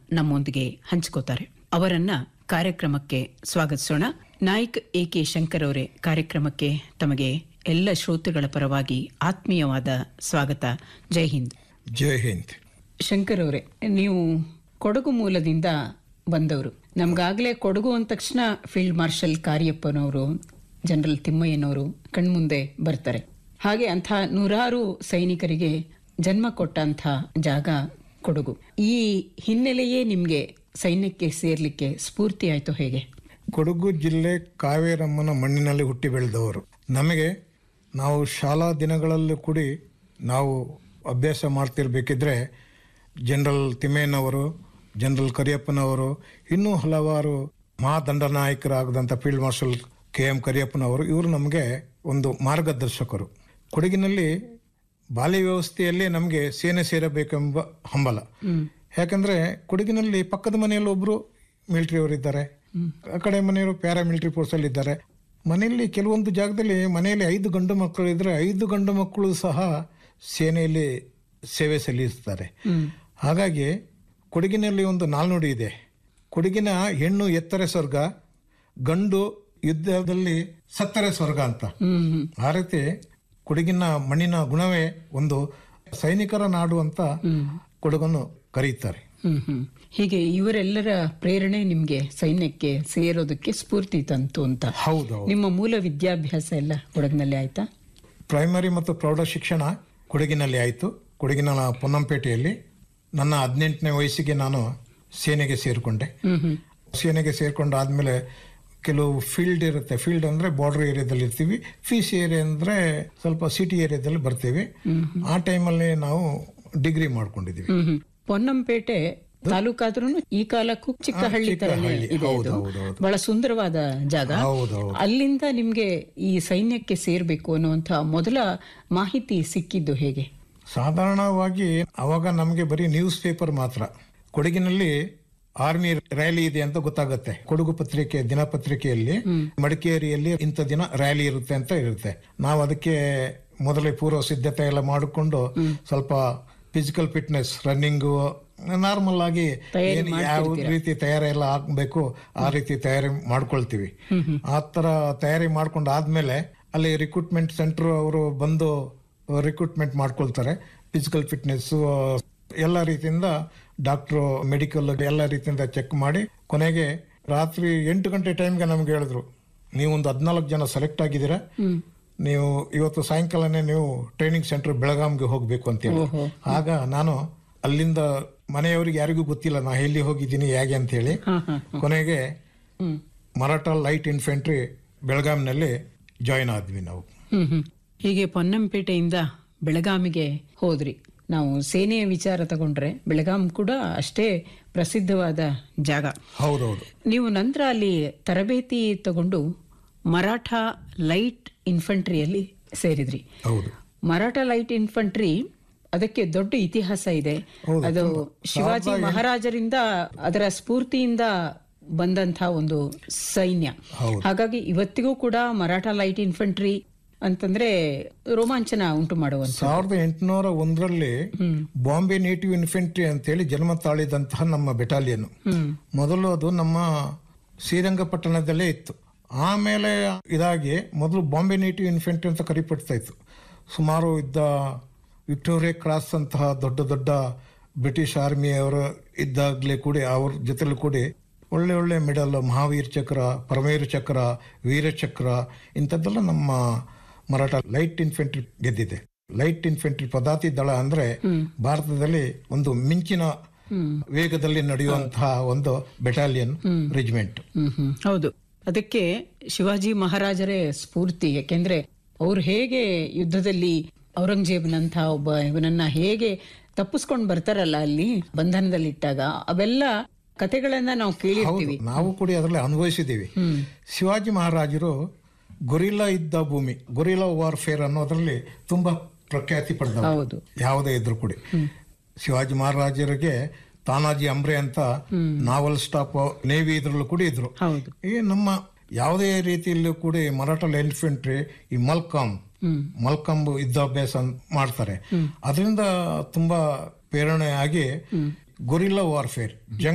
ನಮ್ಮೊಂದಿಗೆ ಹಂಚ್ಕೋತಾರೆ ಅವರನ್ನ ಕಾರ್ಯಕ್ರಮಕ್ಕೆ ಸ್ವಾಗತಿಸೋಣ ನಾಯಕ್ ಎ ಕೆ ಶಂಕರ್ ಅವರೇ ಕಾರ್ಯಕ್ರಮಕ್ಕೆ ತಮಗೆ ಎಲ್ಲ ಶ್ರೋತೃಗಳ ಪರವಾಗಿ ಆತ್ಮೀಯವಾದ ಸ್ವಾಗತ ಜೈ ಹಿಂದ್ ಜೈ ಹಿಂದ್ ಶಂಕರ್ ಅವರೇ ನೀವು ಕೊಡಗು ಮೂಲದಿಂದ ಬಂದವರು ನಮ್ಗಾಗ್ಲೇ ಕೊಡಗು ಅಂದ ತಕ್ಷಣ ಫೀಲ್ಡ್ ಮಾರ್ಷಲ್ ಕಾರ್ಯಪ್ಪನವರು ಜನರಲ್ ತಿಮ್ಮಯ್ಯನವರು ಕಣ್ಮುಂದೆ ಬರ್ತಾರೆ ಹಾಗೆ ಅಂಥ ನೂರಾರು ಸೈನಿಕರಿಗೆ ಜನ್ಮ ಕೊಟ್ಟಂಥ ಜಾಗ ಕೊಡಗು ಈ ಹಿನ್ನೆಲೆಯೇ ನಿಮ್ಗೆ ಸೈನ್ಯಕ್ಕೆ ಸೇರ್ಲಿಕ್ಕೆ ಸ್ಫೂರ್ತಿ ಆಯ್ತು ಹೇಗೆ ಕೊಡಗು ಜಿಲ್ಲೆ ಕಾವೇರಮ್ಮನ ಮಣ್ಣಿನಲ್ಲಿ ಹುಟ್ಟಿ ಬೆಳೆದವರು ನಮಗೆ ನಾವು ಶಾಲಾ ದಿನಗಳಲ್ಲೂ ಕೂಡಿ ನಾವು ಅಭ್ಯಾಸ ಮಾಡ್ತಿರ್ಬೇಕಿದ್ರೆ ಜನರಲ್ ತಿಮ್ಮಯ್ಯನವರು ಜನರಲ್ ಕರಿಯಪ್ಪನವರು ಇನ್ನೂ ಹಲವಾರು ಮಹಾದಂಡನಾಯಕರಾಗದಂಥ ಫೀಲ್ಡ್ ಮಾರ್ಷಲ್ ಕೆ ಎಂ ಕರಿಯಪ್ಪನವರು ಇವರು ನಮಗೆ ಒಂದು ಮಾರ್ಗದರ್ಶಕರು ಕೊಡಗಿನಲ್ಲಿ ಬಾಲ್ಯ ವ್ಯವಸ್ಥೆಯಲ್ಲೇ ನಮಗೆ ಸೇನೆ ಸೇರಬೇಕೆಂಬ ಹಂಬಲ ಯಾಕಂದ್ರೆ ಕೊಡಗಿನಲ್ಲಿ ಪಕ್ಕದ ಮನೆಯಲ್ಲಿ ಒಬ್ರು ಮಿಲಿಟರಿ ಅವರಿದ್ದಾರೆ ಆ ಕಡೆ ಮನೆಯವರು ಪ್ಯಾರಾ ಮಿಲಿಟರಿ ಫೋರ್ಸ್ ಅಲ್ಲಿ ಇದ್ದಾರೆ ಮನೆಯಲ್ಲಿ ಕೆಲವೊಂದು ಜಾಗದಲ್ಲಿ ಮನೆಯಲ್ಲಿ ಐದು ಗಂಡು ಮಕ್ಕಳು ಇದ್ರೆ ಐದು ಗಂಡು ಮಕ್ಕಳು ಸಹ ಸೇನೆಯಲ್ಲಿ ಸೇವೆ ಸಲ್ಲಿಸ್ತಾರೆ ಹಾಗಾಗಿ ಕೊಡಗಿನಲ್ಲಿ ಒಂದು ನಾಲ್ನುಡಿ ಇದೆ ಕೊಡಗಿನ ಹೆಣ್ಣು ಎತ್ತರೆ ಸ್ವರ್ಗ ಗಂಡು ಯುದ್ಧದಲ್ಲಿ ಸತ್ತರೆ ಸ್ವರ್ಗ ಅಂತ ಹ್ಮ್ ಆ ರೀತಿ ಕೊಡಗಿನ ಮಣ್ಣಿನ ಗುಣವೇ ಒಂದು ಸೈನಿಕರ ನಾಡು ಅಂತ ಕೊಡಗನ್ನು ಕರೆಯುತ್ತಾರೆ ಹ್ಮ್ ಹ್ಮ್ ಹೀಗೆ ಇವರೆಲ್ಲರ ಪ್ರೇರಣೆ ನಿಮ್ಗೆ ಸೈನ್ಯಕ್ಕೆ ಸೇರೋದಕ್ಕೆ ಸ್ಫೂರ್ತಿ ತಂತು ಅಂತ ಹೌದು ನಿಮ್ಮ ಮೂಲ ವಿದ್ಯಾಭ್ಯಾಸ ಎಲ್ಲ ಕೊಡಗಿನಲ್ಲಿ ಆಯ್ತಾ ಪ್ರೈಮರಿ ಮತ್ತು ಪ್ರೌಢ ಶಿಕ್ಷಣ ಕೊಡಗಿನಲ್ಲಿ ಆಯಿತು ಕೊಡಗಿನ ಪೊನ್ನಂಪೇಟೆಯಲ್ಲಿ ನನ್ನ ಹದಿನೆಂಟನೇ ವಯಸ್ಸಿಗೆ ನಾನು ಸೇನೆಗೆ ಸೇರಿಕೊಂಡೆ ಹ್ಮ್ ಹ್ಮ್ ಸೇನೆಗೆ ಸೇರ್ಕೊಂಡಾದ್ಮೇಲೆ ಕೆಲವು ಫೀಲ್ಡ್ ಇರುತ್ತೆ ಫೀಲ್ಡ್ ಅಂದ್ರೆ ಬಾರ್ಡರ್ ಏರಿಯಾದಲ್ಲಿ ಇರ್ತೀವಿ ಫೀಸ್ ಏರಿಯಾ ಅಂದ್ರೆ ಸ್ವಲ್ಪ ಸಿಟಿ ಏರಿಯಾದಲ್ಲಿ ಬರ್ತೀವಿ ಆ ಟೈಮಲ್ಲಿ ನಾವು ಡಿಗ್ರಿ ಮಾಡ್ಕೊಂಡಿದ್ದೀವಿ ಹ್ಮ್ ಹ್ಮ್ ಪೊನ್ನಂಪೇಟೆ ತಾಲೂಕಾದ್ರೂ ಈ ಕಾಲಕ್ಕೂ ಚಿಕ್ಕ ಹಳ್ಳಿ ಚಿಕ್ಕ ತರನೇ ಹಳ್ಳಿ. ಇದೆ ಹೌದು, ಇದು ಹೌದು, ಹೌದು. ಬಹಳ ಸುಂದರವಾದ ಜಾಗ ಹೌದು ಹೌದು ಅಲ್ಲಿಂದ ನಿಮ್ಗೆ ಈ ಸೈನ್ಯಕ್ಕೆ ಸೇರ್ಬೇಕು ಅನ್ನುವಂತ ಮೊದಲ ಮಾಹಿತಿ ಸಿಕ್ಕಿದ್ದು ಹೇಗೆ ಸಾಧಾರಣವಾಗಿ ಅವಾಗ ನಮಗೆ ಬರೀ ನ್ಯೂಸ್ ಪೇಪರ್ ಮಾತ್ರ ಕೊಡಗಿನಲ್ಲಿ ಆರ್ಮಿ ರ್ಯಾಲಿ ಇದೆ ಅಂತ ಗೊತ್ತಾಗುತ್ತೆ ಕೊಡಗು ಪತ್ರಿಕೆ ದಿನಪತ್ರಿಕೆಯಲ್ಲಿ ಮಡಿಕೇರಿಯಲ್ಲಿ ಇಂಥ ದಿನ ರ್ಯಾಲಿ ಇರುತ್ತೆ ಅಂತ ಇರುತ್ತೆ ನಾವು ಅದಕ್ಕೆ ಮೊದಲೇ ಪೂರ್ವ ಸಿದ್ಧತೆ ಎಲ್ಲ ಮಾಡಿಕೊಂಡು ಸ್ವಲ್ಪ ಫಿಸಿಕಲ್ ಫಿಟ್ನೆಸ್ ರನ್ನಿಂಗು ನಾರ್ಮಲ್ ಆಗಿ ಏನ್ ಯಾವ ರೀತಿ ತಯಾರಿ ಎಲ್ಲ ಆಗ್ಬೇಕು ಆ ರೀತಿ ತಯಾರಿ ಮಾಡ್ಕೊಳ್ತೀವಿ ಆ ತರ ತಯಾರಿ ಮಾಡ್ಕೊಂಡು ಆದ್ಮೇಲೆ ಅಲ್ಲಿ ರಿಕ್ರೂಟ್ಮೆಂಟ್ ಸೆಂಟರ್ ಅವರು ಬಂದು ರಿಕ್ರೂಟ್ಮೆಂಟ್ ಮಾಡ್ಕೊಳ್ತಾರೆ ಫಿಸಿಕಲ್ ಫಿಟ್ನೆಸ್ ಎಲ್ಲ ರೀತಿಯಿಂದ ಡಾಕ್ಟ್ರು ಮೆಡಿಕಲ್ ಎಲ್ಲ ರೀತಿಯಿಂದ ಚೆಕ್ ಮಾಡಿ ಕೊನೆಗೆ ರಾತ್ರಿ ಎಂಟು ಗಂಟೆ ಟೈಮ್ಗೆ ನಮ್ಗೆ ಹೇಳಿದ್ರು ನೀವು ಒಂದು ಹದಿನಾಲ್ಕು ಜನ ಸೆಲೆಕ್ಟ್ ಆಗಿದ್ದೀರಾ ನೀವು ಇವತ್ತು ಸಾಯಂಕಾಲನೇ ನೀವು ಟ್ರೈನಿಂಗ್ ಸೆಂಟರ್ ಬೆಳಗಾಂಗೆ ಹೋಗ್ಬೇಕು ಅಂತೇಳಿ ಆಗ ನಾನು ಅಲ್ಲಿಂದ ಮನೆಯವರಿಗೆ ಯಾರಿಗೂ ಗೊತ್ತಿಲ್ಲ ನಾ ಎಲ್ಲಿ ಹೋಗಿದ್ದೀನಿ ಹೇಗೆ ಅಂತ ಹೇಳಿ ಹಾ ಹಾ ಕೊನೆಗೆ ಹ್ಮ್ ಮರಾಠ ಲೈಟ್ ಇನ್ಫೆಂಟ್ರಿ ಬೆಳಗಾಂನಲ್ಲಿ ಜಾಯಿನ್ ಆದ್ವಿ ನಾವು ಹ್ಮ್ ಹ್ಮ್ ಹೀಗೆ ಪೊನ್ನಂಪೇಟೆಯಿಂದ ಬೆಳಗಾಮಿಗೆ ಹೋದ್ರಿ ನಾವು ಸೇನೆಯ ವಿಚಾರ ತಗೊಂಡ್ರೆ ಬೆಳಗಾಂ ಕೂಡ ಅಷ್ಟೇ ಪ್ರಸಿದ್ಧವಾದ ಜಾಗ ಹೌದೌದು ನೀವು ನಂತರ ಅಲ್ಲಿ ತರಬೇತಿ ತಗೊಂಡು ಮರಾಠ ಲೈಟ್ ಇನ್ಫಂಟ್ರಿಯಲ್ಲಿ ಸೇರಿದ್ರಿ ಹೌದು ಮರಾಠ ಲೈಟ್ ಇನ್ಫಂಟ್ರಿ ಅದಕ್ಕೆ ದೊಡ್ಡ ಇತಿಹಾಸ ಇದೆ ಅದು ಶಿವಾಜಿ ಮಹಾರಾಜರಿಂದ ಅದರ ಸ್ಫೂರ್ತಿಯಿಂದ ಬಂದಂತ ಒಂದು ಸೈನ್ಯ ಹೌದು. ಹಾಗಾಗಿ ಇವತ್ತಿಗೂ ಕೂಡ ಮರಾಠ ಲೈಟ್ ಇನ್ಫಂಟ್ರಿ ಅಂತಂದ್ರೆ ರೋಮಾಂಚನ ಉಂಟು ಮಾಡುವಂತ ಸಾವಿರದ ಎಂಟುನೂರ ಒಂದರಲ್ಲಿ ಬಾಂಬೆ ನೇಟಿವ್ ಇನ್ಫೆಂಟ್ರಿ ಅಂತೇಳಿ ಜನ್ಮ ತಾಳಿದಂತಹ ನಮ್ಮ ಬೆಟಾಲಿಯನ್ ಹ್ಮ್ ಮೊದಲು ಅದು ನಮ್ಮ ಶ್ರೀರಂಗಪಟ್ಟಣದಲ್ಲೇ ಇತ್ತು ಆಮೇಲೆ ಇದಾಗಿ ಮೊದಲು ಬಾಂಬೆ ನೇಟಿವ್ ಇನ್ಫೆಂಟ್ರಿ ಅಂತ ಕರಿಪಡ್ತಾ ಇತ್ತು ಸುಮಾರು ಇದ್ದ ವಿಕ್ಟೋರಿಯಾ ಕ್ರಾಸ್ ಅಂತಹ ದೊಡ್ಡ ದೊಡ್ಡ ಬ್ರಿಟಿಷ್ ಆರ್ಮಿಯವರು ಇದ್ದಾಗಲೇ ಕೂಡಿ ಅವ್ರ ಜೊತೆಲಿ ಕೂಡಿ ಒಳ್ಳೆ ಒಳ್ಳೆ ಮೆಡಲ್ ಮಹಾವೀರ್ ಚಕ್ರ ಪರಮವೀರ ಚಕ್ರ ವೀರಚಕ್ರ ಇಂಥದ್ದೆಲ್ಲ ನಮ್ಮ ಮರಾಠ ಲೈಟ್ ಇನ್ಫೆಂಟ್ರಿ ಗೆದ್ದಿದೆ ಲೈಟ್ ಇನ್ಫೆಂಟ್ರಿ ಪದಾತಿ ದಳ ಅಂದ್ರೆ ಭಾರತದಲ್ಲಿ ಒಂದು ಮಿಂಚಿನ ವೇಗದಲ್ಲಿ ನಡೆಯುವಂತಹ ಒಂದು ಬೆಟಾಲಿಯನ್ ರೆಜಿಮೆಂಟ್ ಹ್ಮ್ ಹ್ಮ್ ಹೌದು ಅದಕ್ಕೆ ಶಿವಾಜಿ ಮಹಾರಾಜರೇ ಸ್ಫೂರ್ತಿ ಯಾಕೆಂದ್ರೆ ಅವ್ರು ಹೇಗೆ ಯುದ್ಧದಲ್ಲಿ ಔರಂಗಜೇಬನಂತ ಒಬ್ಬ ಇವನನ್ನ ಹೇಗೆ ತಪ್ಪಿಸ್ಕೊಂಡು ಬರ್ತಾರಲ್ಲ ಅಲ್ಲಿ ಬಂಧನದಲ್ಲಿಟ್ಟಾಗ ಅವೆಲ್ಲ ಕತೆಗಳನ್ನ ನಾವು ಕೇಳಿರ್ತೀವಿ ನಾವು ಕೂಡ ಅದರಲ್ಲಿ ಅನುಭವಿಸಿದ್ದೀವಿ ಶಿವಾಜಿ ಮಹಾರಾಜರು ಗೊರಿಲ್ಲಾ ಇದ್ದ ಭೂಮಿ ಗೊರಿಲ್ಲಾ ವಾರ್ಫೇರ್ ಅನ್ನೋದ್ರಲ್ಲಿ ತುಂಬಾ ಪ್ರಖ್ಯಾತಿ ಪಡೆದವರು ಹೌದು ಯಾವುದೇ ಇದ್ರು ಕೂಡ ಶಿವಾಜಿ ಮಹಾರಾಜರಿಗೆ ತಾನಾಜಿ ಅಂಬ್ರೆ ಅಂತ ನಾವಲ್ ಸ್ಟಾಪ್ ನೇವಿ ಇದ್ರಲ್ಲೂ ಕೂಡ ಇದ್ರು ಹೌದು ಈ ನಮ್ಮ ಯಾವುದೇ ರೀತಿಯಲ್ಲೂ ಕೂಡ ಈ ಮರಾಠ ಇನ್ಫೆಂಟ್ರಿ ಈ ಮಲ್ಕಾಮ್ ಮಲ್ಕಾಮ್ ಯುದ್ಧಾಭ್ಯಾಸ ಮಾಡ್ತಾರೆ ಅದರಿಂದ ತುಂಬಾ ಪ್ರೇರಣೆ ಆಗಿ ಗೊರಿಲ್ಲಾ ವಾರ್ಫೇರ್